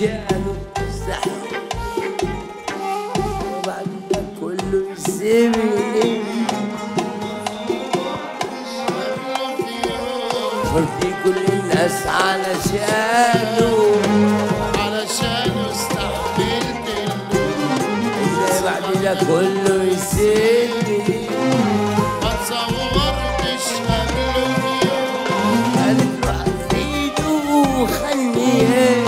علشانه استحمل وبعد ده كله يسيبني صرت كل الناس علشانه علشان استحملت اللوم ازاي بعد ده كله يسيبني ما تصورتش قبله في يوم قالت روح في ايده وخليه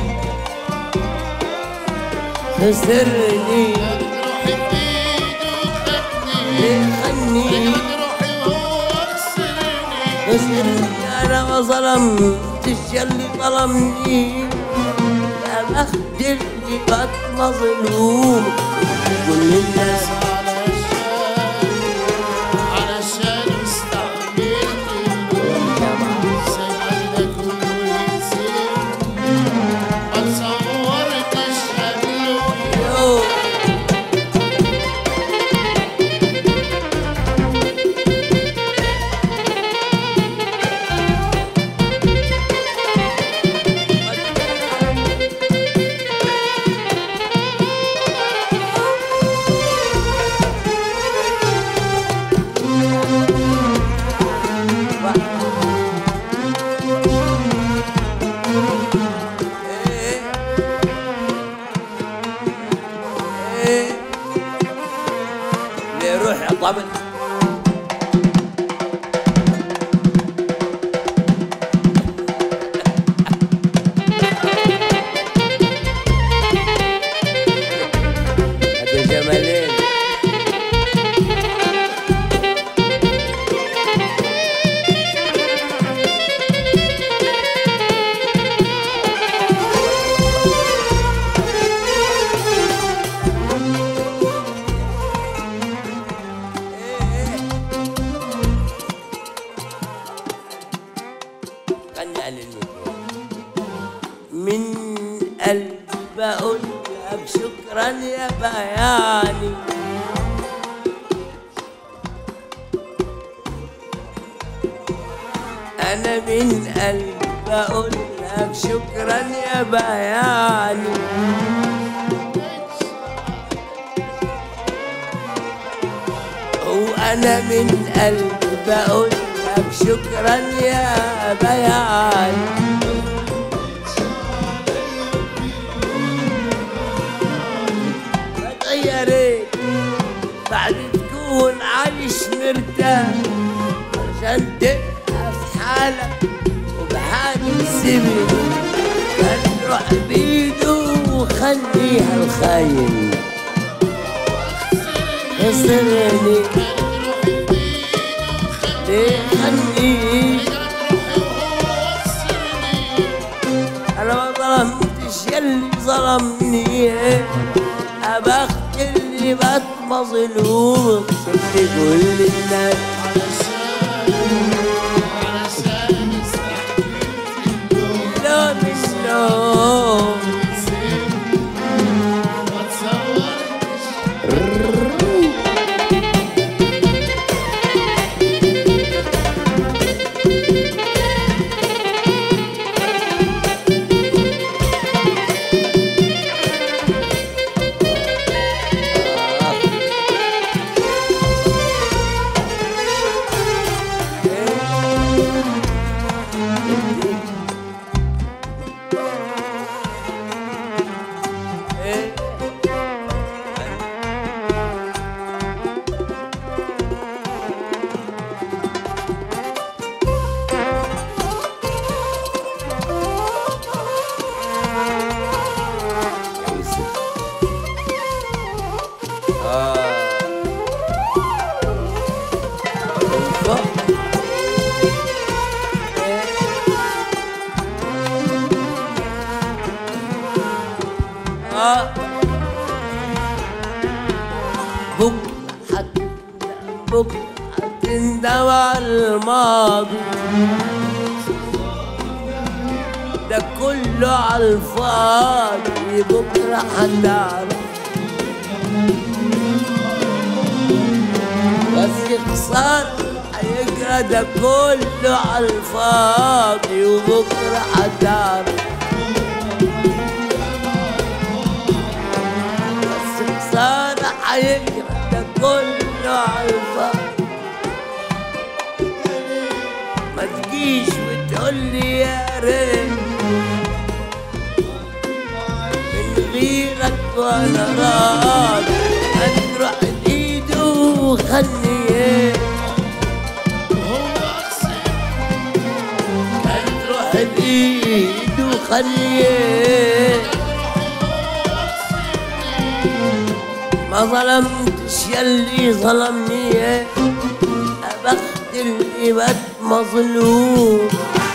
خسرني روحي بإيده خدني ليه خلني رجعت روحي وهو خسرني خسرني انا ما ظلمتش اللي ظلمني يا بخت اللي بات مظلوم كل الناس علشان علشان استحملت اللوم سمع ده كله ينسيني ما تصورتش قبله يوم ليه روح يا طبل هذا جمالين غني على الميكروفون من قلب بقول لك شكرا يا بياني انا من قلب بقول لك شكرا يا بياني وانا من قلب بقول لك شكرا يا بياني تغيرت بعد تكون عايش مرتاح عشان تبقى في حالك وبحالي سيبني كان روح بيده وخليها الخاين خسرني ليه خليه انا ما ظلمتش يلي ظلمني ابخت اللي بات مظلوم شفت كل الناس علشان استحملت اللوم لون النوم ما تصورتش بكرة هتندم بكرة هتندم على الماضي ده كله على الفاضي بكرة هتعرف بس خسارة هيجرى ده كله على الفاضي وبكرة هتعرف هيجرى ده كله عالفاضي ما تجيش وتقول لي يا ريت من غيرك وانا راضي هتروح ايده وخليه هتروح بايده وخليه ما ظلمتش يلي ظلمني يا بخت اللي بات مظلوم